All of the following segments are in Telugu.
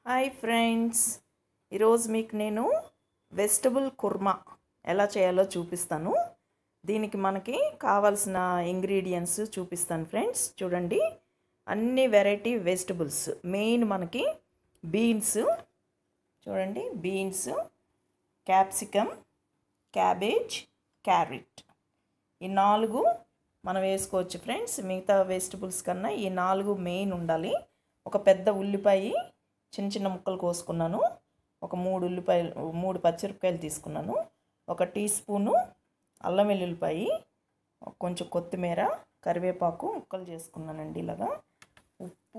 హాయ్ ఫ్రెండ్స్ ఈరోజు మీకు నేను వెజిటబుల్ కుర్మా ఎలా చేయాలో చూపిస్తాను దీనికి మనకి కావాల్సిన ఇంగ్రీడియంట్స్ చూపిస్తాను ఫ్రెండ్స్ చూడండి అన్ని వెరైటీ వెజిటబుల్స్ మెయిన్ మనకి బీన్స్ చూడండి బీన్స్ క్యాప్సికమ్ క్యాబేజ్ క్యారెట్ ఈ నాలుగు మనం వేసుకోవచ్చు ఫ్రెండ్స్ మిగతా వెజిటబుల్స్ కన్నా ఈ నాలుగు మెయిన్ ఉండాలి ఒక పెద్ద ఉల్లిపాయ చిన్న చిన్న ముక్కలు కోసుకున్నాను ఒక మూడు ఉల్లిపాయలు మూడు పచ్చిమిరపకాయలు తీసుకున్నాను ఒక టీ స్పూను అల్లం వెల్లుల్లిపాయ కొంచెం కొత్తిమీర కరివేపాకు ముక్కలు చేసుకున్నానండి ఇలాగా ఉప్పు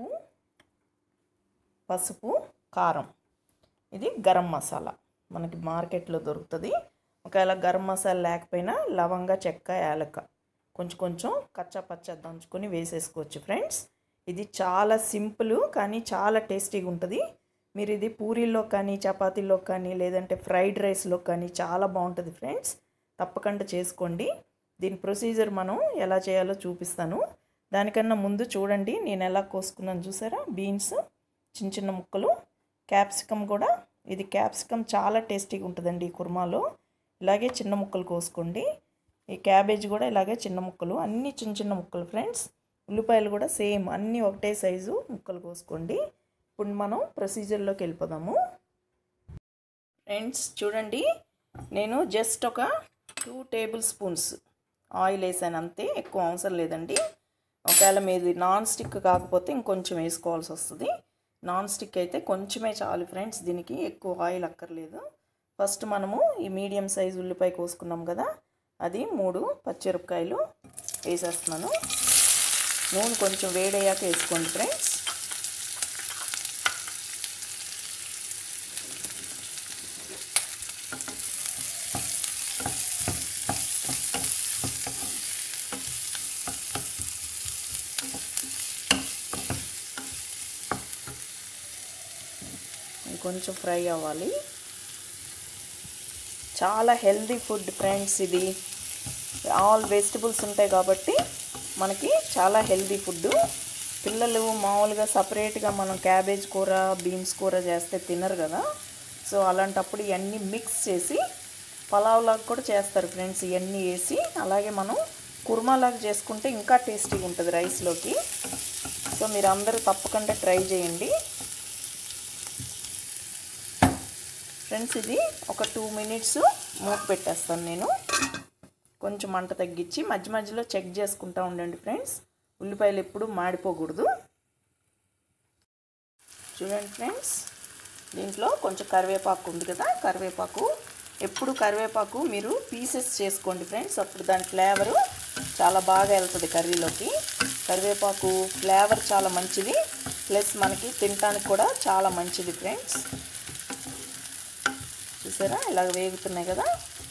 పసుపు కారం ఇది గరం మసాలా మనకి మార్కెట్లో దొరుకుతుంది ఒకవేళ గరం మసాలా లేకపోయినా లవంగ చెక్క యాలక కొంచెం కొంచెం కచ్చా పచ్చ దంచుకొని వేసేసుకోవచ్చు ఫ్రెండ్స్ ఇది చాలా సింపుల్ కానీ చాలా టేస్టీగా ఉంటుంది మీరు ఇది పూరీల్లో కానీ చపాతీల్లో కానీ లేదంటే ఫ్రైడ్ రైస్లో కానీ చాలా బాగుంటుంది ఫ్రెండ్స్ తప్పకుండా చేసుకోండి దీని ప్రొసీజర్ మనం ఎలా చేయాలో చూపిస్తాను దానికన్నా ముందు చూడండి నేను ఎలా కోసుకున్నాను చూసారా బీన్స్ చిన్న చిన్న ముక్కలు క్యాప్సికమ్ కూడా ఇది క్యాప్సికమ్ చాలా టేస్టీగా ఉంటుందండి ఈ కుర్మాలో ఇలాగే చిన్న ముక్కలు కోసుకోండి ఈ క్యాబేజ్ కూడా ఇలాగే చిన్న ముక్కలు అన్నీ చిన్న చిన్న ముక్కలు ఫ్రెండ్స్ ఉల్లిపాయలు కూడా సేమ్ అన్నీ ఒకటే సైజు ముక్కలు కోసుకోండి ఇప్పుడు మనం ప్రొసీజర్లోకి వెళ్ళిపోదాము ఫ్రెండ్స్ చూడండి నేను జస్ట్ ఒక టూ టేబుల్ స్పూన్స్ ఆయిల్ వేసాను అంతే ఎక్కువ అవసరం లేదండి ఒకవేళ మీది నాన్ స్టిక్ కాకపోతే ఇంకొంచెం వేసుకోవాల్సి వస్తుంది నాన్ స్టిక్ అయితే కొంచెమే చాలు ఫ్రెండ్స్ దీనికి ఎక్కువ ఆయిల్ అక్కర్లేదు ఫస్ట్ మనము ఈ మీడియం సైజ్ ఉల్లిపాయ కోసుకున్నాం కదా అది మూడు పచ్చిమిరపకాయలు వేసేస్తున్నాను నూనె కొంచెం వేడయ్యాక వేసుకోండి ఫ్రెండ్స్ కొంచెం ఫ్రై అవ్వాలి చాలా హెల్దీ ఫుడ్ ఫ్రెండ్స్ ఇది ఆల్ వెజిటబుల్స్ ఉంటాయి కాబట్టి మనకి చాలా హెల్దీ ఫుడ్ పిల్లలు మామూలుగా సపరేట్గా మనం క్యాబేజ్ కూర బీన్స్ కూర చేస్తే తినరు కదా సో అలాంటప్పుడు ఇవన్నీ మిక్స్ చేసి పలావ్లాగా కూడా చేస్తారు ఫ్రెండ్స్ ఇవన్నీ వేసి అలాగే మనం కుర్మాలాగా చేసుకుంటే ఇంకా టేస్టీగా ఉంటుంది రైస్లోకి సో మీరు అందరూ తప్పకుండా ట్రై చేయండి ఫ్రెండ్స్ ఇది ఒక టూ మినిట్స్ మూత పెట్టేస్తాను నేను కొంచెం మంట తగ్గించి మధ్య మధ్యలో చెక్ చేసుకుంటూ ఉండండి ఫ్రెండ్స్ ఉల్లిపాయలు ఎప్పుడు మాడిపోకూడదు చూడండి ఫ్రెండ్స్ దీంట్లో కొంచెం కరివేపాకు ఉంది కదా కరివేపాకు ఎప్పుడు కరివేపాకు మీరు పీసెస్ చేసుకోండి ఫ్రెండ్స్ అప్పుడు దాని ఫ్లేవరు చాలా బాగా వెళ్తుంది కర్రీలోకి కరివేపాకు ఫ్లేవర్ చాలా మంచిది ప్లస్ మనకి తినడానికి కూడా చాలా మంచిది ఫ్రెండ్స్ చూసారా ఇలాగ వేగుతున్నాయి కదా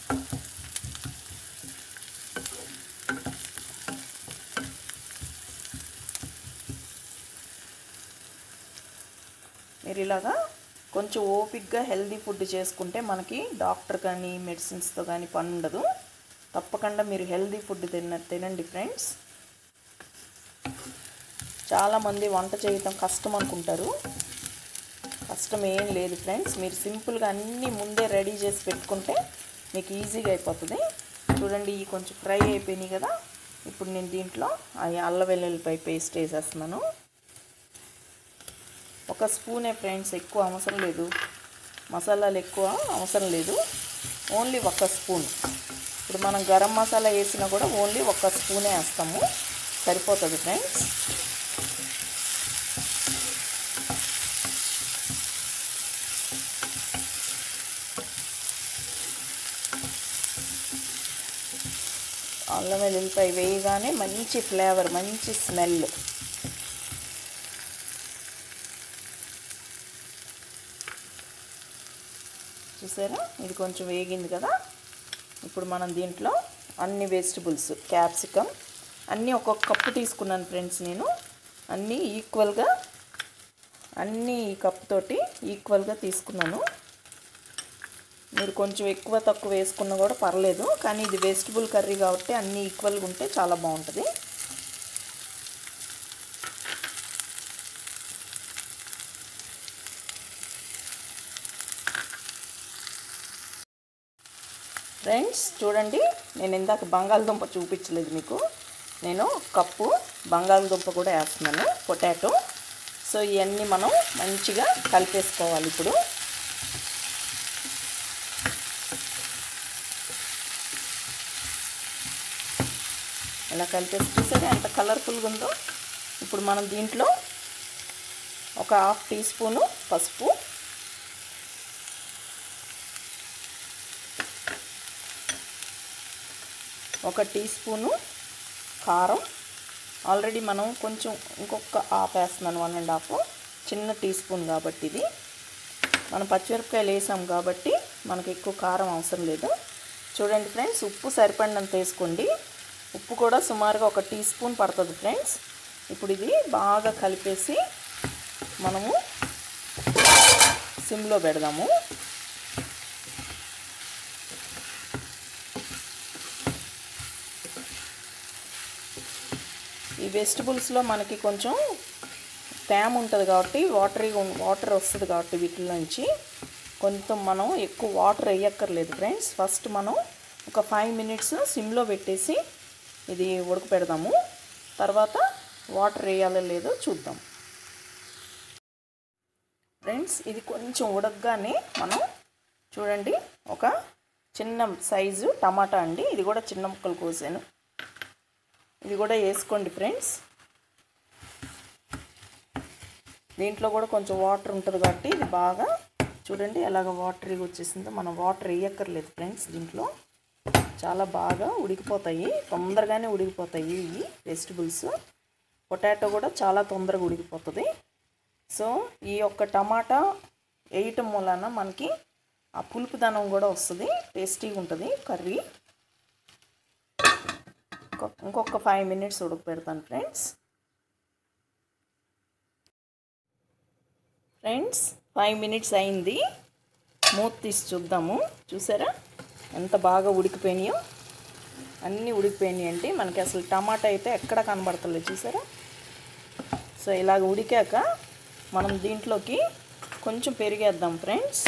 మీరు ఇలాగా కొంచెం ఓపిక్గా హెల్దీ ఫుడ్ చేసుకుంటే మనకి డాక్టర్ కానీ మెడిసిన్స్తో కానీ పని ఉండదు తప్పకుండా మీరు హెల్దీ ఫుడ్ తిన తినండి ఫ్రెండ్స్ చాలామంది వంట చేయటం కష్టం అనుకుంటారు కష్టం ఏం లేదు ఫ్రెండ్స్ మీరు సింపుల్గా అన్నీ ముందే రెడీ చేసి పెట్టుకుంటే మీకు ఈజీగా అయిపోతుంది చూడండి ఈ కొంచెం ఫ్రై అయిపోయినాయి కదా ఇప్పుడు నేను దీంట్లో అవి అల్ల వెల్లుల్లిపాయ పేస్ట్ వేసేస్తున్నాను ఒక స్పూనే ఫ్రెండ్స్ ఎక్కువ అవసరం లేదు మసాలాలు ఎక్కువ అవసరం లేదు ఓన్లీ ఒక స్పూన్ ఇప్పుడు మనం గరం మసాలా వేసినా కూడా ఓన్లీ ఒక స్పూనే వేస్తాము సరిపోతుంది ఫ్రెండ్స్ అల్లం వెల్లుల్లిపాయ వేయగానే మంచి ఫ్లేవర్ మంచి స్మెల్ చూసారా ఇది కొంచెం వేగింది కదా ఇప్పుడు మనం దీంట్లో అన్ని వెజిటబుల్స్ క్యాప్సికమ్ అన్నీ ఒక్కొక్క కప్పు తీసుకున్నాను ఫ్రెండ్స్ నేను అన్నీ ఈక్వల్గా అన్నీ ఈ కప్పుతోటి ఈక్వల్గా తీసుకున్నాను మీరు కొంచెం ఎక్కువ తక్కువ వేసుకున్నా కూడా పర్లేదు కానీ ఇది వెజిటబుల్ కర్రీ కాబట్టి అన్నీ ఈక్వల్గా ఉంటే చాలా బాగుంటుంది ఫ్రెండ్స్ చూడండి నేను ఇందాక బంగాళదుంప చూపించలేదు మీకు నేను కప్పు బంగాళదుంప కూడా వేస్తున్నాను పొటాటో సో ఇవన్నీ మనం మంచిగా కలిపేసుకోవాలి ఇప్పుడు ఇలా కలిపేసి చూసారా ఎంత కలర్ఫుల్గా ఉందో ఇప్పుడు మనం దీంట్లో ఒక హాఫ్ టీ స్పూను పసుపు ఒక టీ స్పూను కారం ఆల్రెడీ మనం కొంచెం ఇంకొక హాఫ్ వేస్తున్నాను వన్ అండ్ హాఫ్ చిన్న టీ స్పూన్ కాబట్టి ఇది మనం పచ్చిమిరపకాయలు వేసాం కాబట్టి మనకి ఎక్కువ కారం అవసరం లేదు చూడండి ఫ్రెండ్స్ ఉప్పు సరిపడినంత వేసుకోండి ఉప్పు కూడా సుమారుగా ఒక టీ స్పూన్ పడుతుంది ఫ్రెండ్స్ ఇప్పుడు ఇది బాగా కలిపేసి మనము సిమ్లో పెడదాము ఈ వెజిటబుల్స్లో మనకి కొంచెం తేమ ఉంటుంది కాబట్టి వాటరీ వాటర్ వస్తుంది కాబట్టి వీటి నుంచి కొంచెం మనం ఎక్కువ వాటర్ వేయక్కర్లేదు ఫ్రెండ్స్ ఫస్ట్ మనం ఒక ఫైవ్ మినిట్స్ సిమ్లో పెట్టేసి ఇది ఉడకపెడదాము తర్వాత వాటర్ వేయాలో లేదో చూద్దాం ఫ్రెండ్స్ ఇది కొంచెం ఉడకగానే మనం చూడండి ఒక చిన్న సైజు టమాటా అండి ఇది కూడా చిన్న ముక్కలు కోసాను ఇది కూడా వేసుకోండి ఫ్రెండ్స్ దీంట్లో కూడా కొంచెం వాటర్ ఉంటుంది కాబట్టి ఇది బాగా చూడండి ఎలాగ వాటర్ వచ్చేసిందో మనం వాటర్ వేయక్కర్లేదు ఫ్రెండ్స్ దీంట్లో చాలా బాగా ఉడికిపోతాయి తొందరగానే ఉడికిపోతాయి ఇవి వెజిటబుల్స్ పొటాటో కూడా చాలా తొందరగా ఉడికిపోతుంది సో ఈ యొక్క టమాటా వేయటం వలన మనకి ఆ పులుపుదనం కూడా వస్తుంది టేస్టీగా ఉంటుంది కర్రీ ఇంకొక ఫైవ్ మినిట్స్ ఉడకపెడతాను ఫ్రెండ్స్ ఫ్రెండ్స్ ఫైవ్ మినిట్స్ అయింది మూత తీసి చూద్దాము చూసారా ఎంత బాగా ఉడికిపోయినాయో అన్నీ ఉడికిపోయినాయి అంటే మనకి అసలు టమాటా అయితే ఎక్కడ కనబడతలేదు చూసారా సో ఇలాగ ఉడికాక మనం దీంట్లోకి కొంచెం పెరిగేద్దాం ఫ్రెండ్స్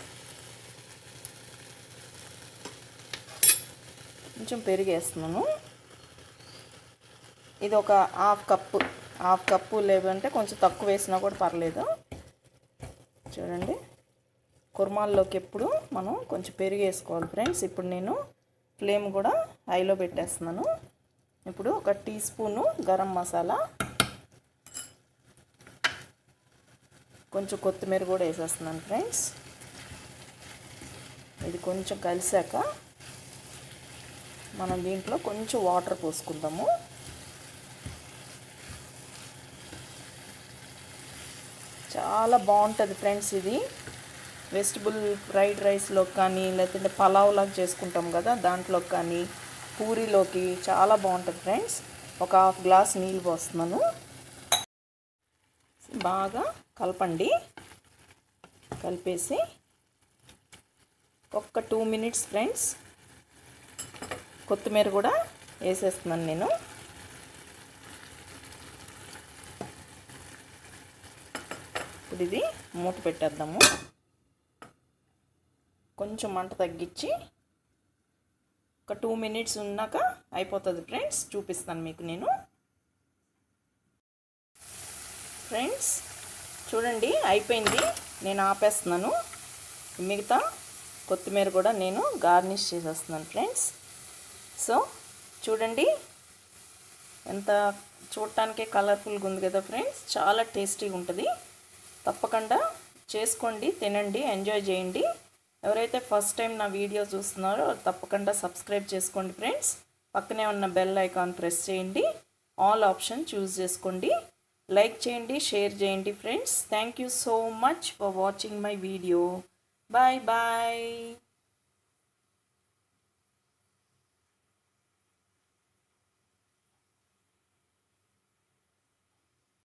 కొంచెం పెరిగేస్తున్నాను ఇది ఒక హాఫ్ కప్పు హాఫ్ కప్పు లేదంటే కొంచెం తక్కువ వేసినా కూడా పర్లేదు చూడండి కుర్మాల్లోకి ఎప్పుడు మనం కొంచెం పెరుగు వేసుకోవాలి ఫ్రెండ్స్ ఇప్పుడు నేను ఫ్లేమ్ కూడా హైలో పెట్టేస్తున్నాను ఇప్పుడు ఒక టీ స్పూను గరం మసాలా కొంచెం కొత్తిమీర కూడా వేసేస్తున్నాను ఫ్రెండ్స్ ఇది కొంచెం కలిసాక మనం దీంట్లో కొంచెం వాటర్ పోసుకుందాము చాలా బాగుంటుంది ఫ్రెండ్స్ ఇది వెజిటబుల్ ఫ్రైడ్ రైస్లో కానీ లేదంటే పలావ్లాగా చేసుకుంటాం కదా దాంట్లో కానీ పూరీలోకి చాలా బాగుంటుంది ఫ్రెండ్స్ ఒక హాఫ్ గ్లాస్ నీళ్ళు పోస్తున్నాను బాగా కలపండి కలిపేసి ఒక్క టూ మినిట్స్ ఫ్రెండ్స్ కొత్తిమీర కూడా వేసేస్తున్నాను నేను ఇప్పుడు ఇది మూత పెట్టేద్దాము కొంచెం మంట తగ్గించి ఒక టూ మినిట్స్ ఉన్నాక అయిపోతుంది ఫ్రెండ్స్ చూపిస్తాను మీకు నేను ఫ్రెండ్స్ చూడండి అయిపోయింది నేను ఆపేస్తున్నాను మిగతా కొత్తిమీర కూడా నేను గార్నిష్ చేసేస్తున్నాను ఫ్రెండ్స్ సో చూడండి ఎంత చూడటానికే కలర్ఫుల్గా ఉంది కదా ఫ్రెండ్స్ చాలా టేస్టీగా ఉంటుంది తప్పకుండా చేసుకోండి తినండి ఎంజాయ్ చేయండి ఎవరైతే ఫస్ట్ టైం నా వీడియో చూస్తున్నారో తప్పకుండా సబ్స్క్రైబ్ చేసుకోండి ఫ్రెండ్స్ పక్కనే ఉన్న బెల్ ఐకాన్ ప్రెస్ చేయండి ఆల్ ఆప్షన్ చూస్ చేసుకోండి లైక్ చేయండి షేర్ చేయండి friends thank you so much for watching my video bye bye